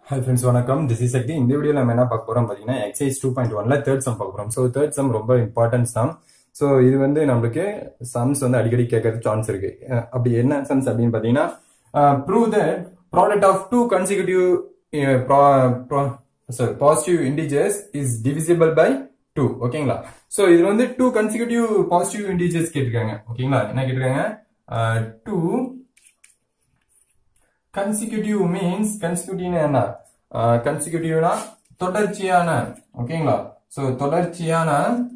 hi friends வணக்கம் this is Sakthi இந்த video நம்ம என்ன பார்க்க போறோம் பார்த்தீங்கன்னா எக்ஸைஸ் டூ பாயிண்ட் ஒன்ல தேர்ட் சம் பார்க்க போறோம் ஸோ தேர்ட் சம் ரொம்ப இம்பார்ட்டன்ட் சம் ஸோ இது வந்து நம்மளுக்கு சம்ஸ் வந்து அடிக்கடி கேட்கறதுக்கு சான்ஸ் இருக்கு அஹ் அப்படி என்ன சம்ஸ் அப்படின்னு பார்த்தீங்கன்னா prove the product of two consecutive sorry positive integers is divisible by two ஓகேங்களா ஸோ இது வந்து டூ கன்சிகூட்டிவ் பாசிட்டிவ் இண்டிஜர்ஸ் கேட்டிருக்காங்க ஓகேங்களா என்ன கேட்டிருக்காங்க டூ கன்சிக்யூட்டிவ் மீன்ஸ் கன்சிக்யூட்டிவ்னா என்ன கன்சிக்யூட்டிவ்னா தொடர்ச்சியான ஓகேங்களா சோ தொடர்ச்சியான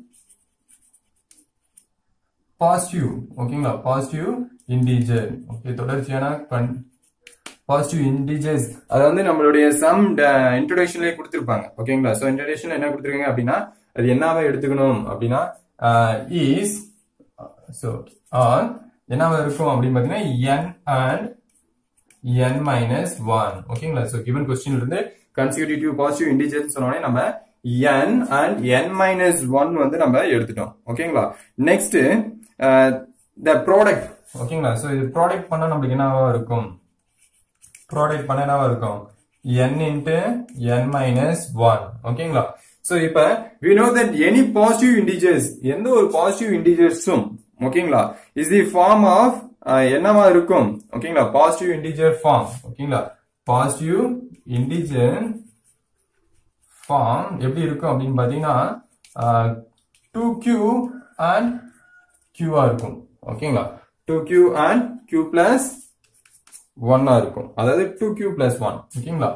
பாசிட்டிவ் ஓகேங்களா பாசிட்டிவ் இன்டிஜர் ஓகே தொடர்ச்சியான பாசிட்டிவ் இன்டிஜர்ஸ் அது வந்து நம்மளுடைய சம் இன்ட்ரோடக்ஷன்லயே கொடுத்திருப்பாங்க ஓகேங்களா சோ இன்ட்ரோடக்ஷன்ல என்ன கொடுத்திருக்காங்க அப்படின்னா அது என்னவா எடுத்துக்கணும் அப்படின்னா இஸ் சோ ஆர் என்னவா இருக்கும் அப்படின்னு பாத்தீங்கன்னா என் அண்ட் n minus 1 ஓகேங்களா சோ given question இருந்து consecutive positive integers சொன்னோனே நம்ம n and n minus 1 வந்து நம்ம எடுத்துட்டோம் ஓகேங்களா நெக்ஸ்ட் the product ஓகேங்களா சோ இது ப்ராடக்ட் பண்ணா நமக்கு என்னவா இருக்கும் ப்ராடக்ட் பண்ண என்னவா இருக்கும் n into n minus 1 ஓகேங்களா சோ இப்ப we know that any positive integers எந்த ஒரு பாசிட்டிவ் இன்டிஜர்ஸும் ஓகேங்களா இஸ் தி ஃபார்ம் ஆஃப் என்னவா இருக்கும் ஓகேங்களா பாசிட்டிவ் இன்டிஜர் ஃபார்ம் ஓகேங்களா பாசிட்டிவ் இன்டிஜர் ஃபார்ம் எப்படி இருக்கும் அப்படின்னு பாத்தீங்கன்னா டூ கியூ அண்ட் கியூவா இருக்கும் ஓகேங்களா two q and q plus ஒன்னா இருக்கும் அதாவது டூ கியூ பிளஸ் ஒன் ஓகேங்களா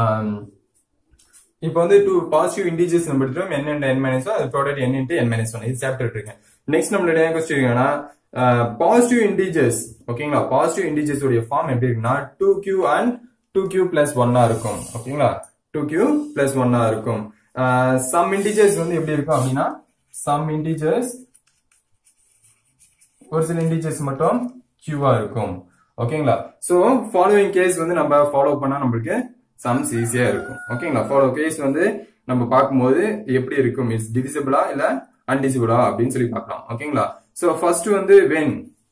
இப்போ வந்து டூ பாசிட்டிவ் இன்டிஜர்ஸ் நம்ம எடுத்துட்டோம் n and n மைனஸ் அது product n into n minus one இது சாப்டர் இருக்கேன் நெக்ஸ்ட் நம்மளுடைய கொஸ்டின் இருக்குன்னா பாசிட்டிவ் இன்டிஜர்ஸ் ஓகேங்களா பாசிட்டிவ் இன்டிஜர்ஸ் உடைய ஃபார்ம் எப்படி இருக்குன்னா two q and two q plus ஒன்னா இருக்கும் ஓகேங்களா டூ கியூ பிளஸ் ஒன்னா இருக்கும் சம் இன்டிஜர்ஸ் வந்து எப்படி இருக்கும் அப்படின்னா சம் இன்டிஜர்ஸ் ஒரு சில இன்டிஜர்ஸ் மட்டும் கியூவா இருக்கும் ஓகேங்களா சோ ஃபாலோவிங் கேஸ் வந்து நம்ம ஃபாலோ பண்ணா நம்மளுக்கு சம்ஸ் ஈஸியா இருக்கும் ஓகேங்களா ஃபாலோ கேஸ் வந்து நம்ம பார்க்கும்போது எப்படி இருக்கும் இட்ஸ் டிவிசிபிளா இல்ல அன்டிசிபிளா அப்படின்னு சொல்லி பார்க்கலாம் ஓகேங்களா சோ ஃபர்ஸ்ட் வந்து வென்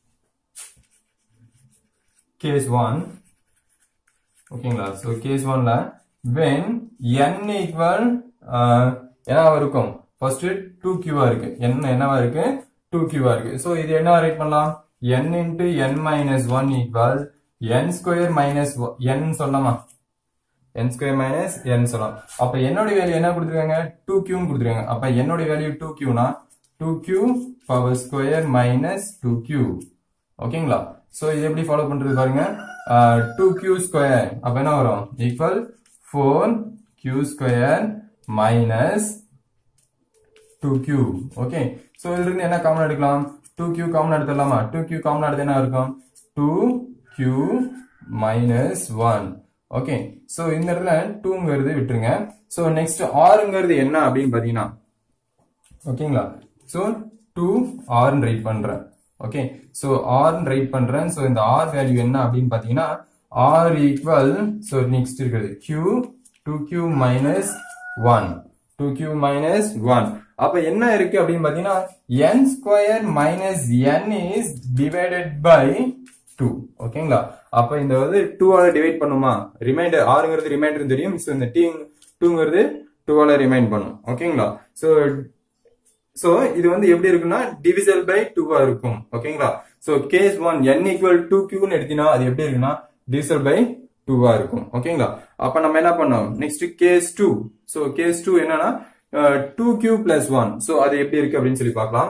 கேஸ் ஒன் ஓகேங்களா சோ கேஸ் ஒன்ல வென் என் ஈக்குவல் என்னவா இருக்கும் ஃபர்ஸ்ட் டூ கியூவா இருக்கு என்ன என்னவா இருக்கு டூ கியூவா இருக்கு சோ இது என்ன ரைட் பண்ணலாம் n into n minus one equal n square minus n சொல்லலாமா n ஸ்கொயர் மைனஸ் n சொல்லலாம் அப்ப என்னோட வேல்யூ என்ன கொடுத்துருக்காங்க டூ கியூன்னு கொடுத்துருக்காங்க அப்ப என்னோட வேல்யூ டூ கியூனா two q power square minus two q ஓகேங்களா சோ இது எப்படி ஃபாலோ பண்றது பாருங்க டூ கியூ ஸ்கொயர் அப்ப என்ன வரும் equal four q square minus two q okay so இதுல இருந்து என்ன காமன் எடுக்கலாம் டூ கியூ காமன் எடுத்துடலாமா டூ கியூ காமன் எடுத்து என்ன இருக்கும் two q minus one okay so இந்த இடத்துல டூங்கிறது விட்டுருங்க சோ நெக்ஸ்ட் ஆறுங்கிறது என்ன அப்படின்னு பாத்தீங்கன்னா ஓகேங்களா சோ டூ ஆர்னு ரைட் பண்றேன் ஓகே சோ ஆர்னு ரைட் பண்றேன் சோ இந்த ஆர் வேல்யூ என்ன அப்படின்னு பாத்தீங்கன்னா ஆர் ஈக்குவல் சோ நெக்ஸ்ட் இருக்கிறது q two q minus one two q minus one அப்ப என்ன இருக்கு அப்படின்னு பாத்தீங்கன்னா n square minus n is divided by two ஓகேங்களா அப்ப இந்த வந்து டூ ஆல டிவைட் பண்ணுமா ரிமைண்டர் ஆறுங்கிறது ரிமைண்டர் தெரியும் ஸோ இந்த டீ டூங்கிறது டூ ஆல ரிமைண்ட் பண்ணும் ஓகேங்களா ஸோ சோ இது வந்து எப்படி இருக்குன்னா டிவிசல் பை டூவா இருக்கும் ஓகேங்களா so case one n equal two கியூன்னு எடுத்தீங்கன்னா அது எப்படி இருக்குன்னா டிவிசல் பை டூவா இருக்கும் ஓகேங்களா அப்ப நம்ம என்ன பண்ணோம் next case two so case two என்னன்னா two q plus one so அது எப்படி இருக்கு அப்படின்னு சொல்லி பார்க்கலாம்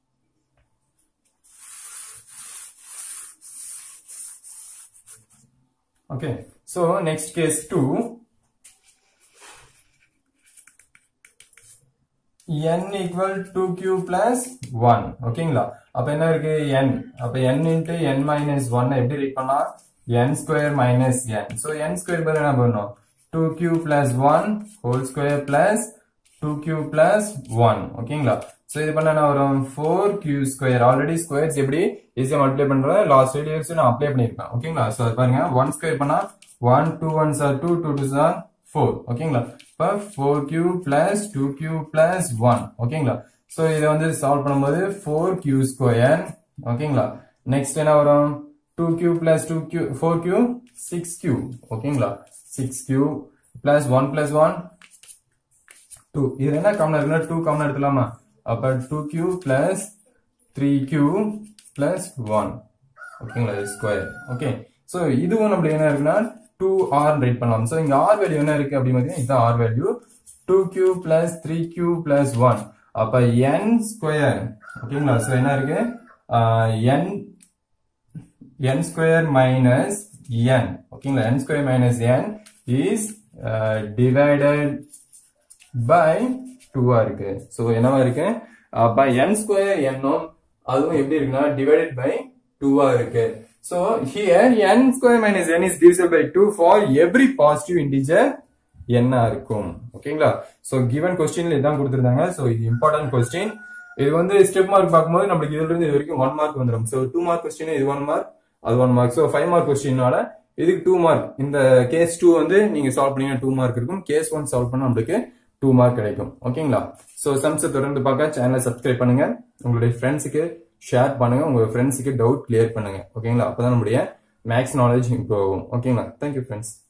okay so next case two n equal 2q plus 1 ஓகேங்களா அப்ப என்ன இருக்கு n அப்ப n into n minus 1 எப்படி ரைட் பண்ணலாம் n square minus n so n square பதில் என்ன பண்ணணும் 2q plus 1 whole square plus 2q plus 1 ஓகேங்களா சோ இது பண்ண என்ன வரும் 4q square ஆல்ரெடி ஸ்கொயர்ஸ் எப்படி ஈஸியா மல்டிப்ளை பண்றேன் லாஸ்ட் வீடியோஸ் நான் அப்ளை பண்ணிருக்கேன் ஓகேங்களா சோ அது பாருங்க 1 ஸ்கொயர் பண்ணா 1 2 1s are 2 2 2s are 4 ஓகேங்களா இப்ப 4q plus 2q plus 1 ஓகேங்களா சோ இதை வந்து சால்வ் பண்ணும்போது 4q ஸ்கொயர் ஓகேங்களா நெக்ஸ்ட் என்ன வரும் 2q plus 2q 4q 6q ஓகேங்களா 6q plus one plus one two இது என்ன காமன் இருக்குன்னா டூ காமன் எடுத்துலாமா அப்ப two q plus three q plus one ஓகேங்களா ஸ்கொயர் ஓகே ஸோ இதுவும் நம்மளுக்கு என்ன இருக்குன்னா டூ ஆர் ரைட் பண்ணலாம் ஸோ இங்க ஆர் வேல்யூ என்ன இருக்கு அப்படின்னு பார்த்தீங்கன்னா இதுதான் r value two q plus three q plus one அப்ப என் ஸ்கொயர் ஓகேங்களா ஸோ என்ன இருக்கு என் n square minus n ஓகேங்களா n square minus n is uh, divided by 2 ஆ இருக்கு சோ என்னவா இருக்கு அப்ப n square n உம் அதுவும் எப்படி இருக்குன்னா divided by 2 ஆ இருக்கு so here n square minus n is divisible by 2 for every positive integer என்ன இருக்கும் ஓகேங்களா சோ given questionல இதான் கொடுத்திருந்தாங்க சோ இது இம்பார்ட்டன்ட் கொஸ்டின் இது வந்து ஸ்டெப் மார்க் பார்க்கும்போது நம்மளுக்கு இதுல இருந்து இது வரைக்கும் ஒன் மார்க் வந்துடும் சோ டூ மார்க் கொஸ்டின் இது ஒன் மார்க் அது one mark so five mark கொஸ்டின்னால இதுக்கு டூ மார்க் இந்த கேஸ் டூ வந்து நீங்க சால்வ் பண்ணீங்கன்னா டூ மார்க் இருக்கும் கேஸ் ஒன் சால்வ் பண்ணா நம்மளுக்கு டூ மார்க் கிடைக்கும் ஓகேங்களா ஸோ சம்ஸை தொடர்ந்து பார்க்க சேனலை சப்ஸ்கிரைப் பண்ணுங்க உங்களுடைய ஃப்ரெண்ட்ஸுக்கு ஷேர் பண்ணுங்க உங்க ஃப்ரெண்ட்ஸுக்கு டவுட் கிளியர் பண்ணுங்க ஓகேங்களா அப்பதான் நம்முடைய மேக்ஸ் நாலேஜ் இம்ப்ரூவ் ஆகும் ஓகேங்களா தேங்க்யூ ஃப்ரெண்ட்ஸ்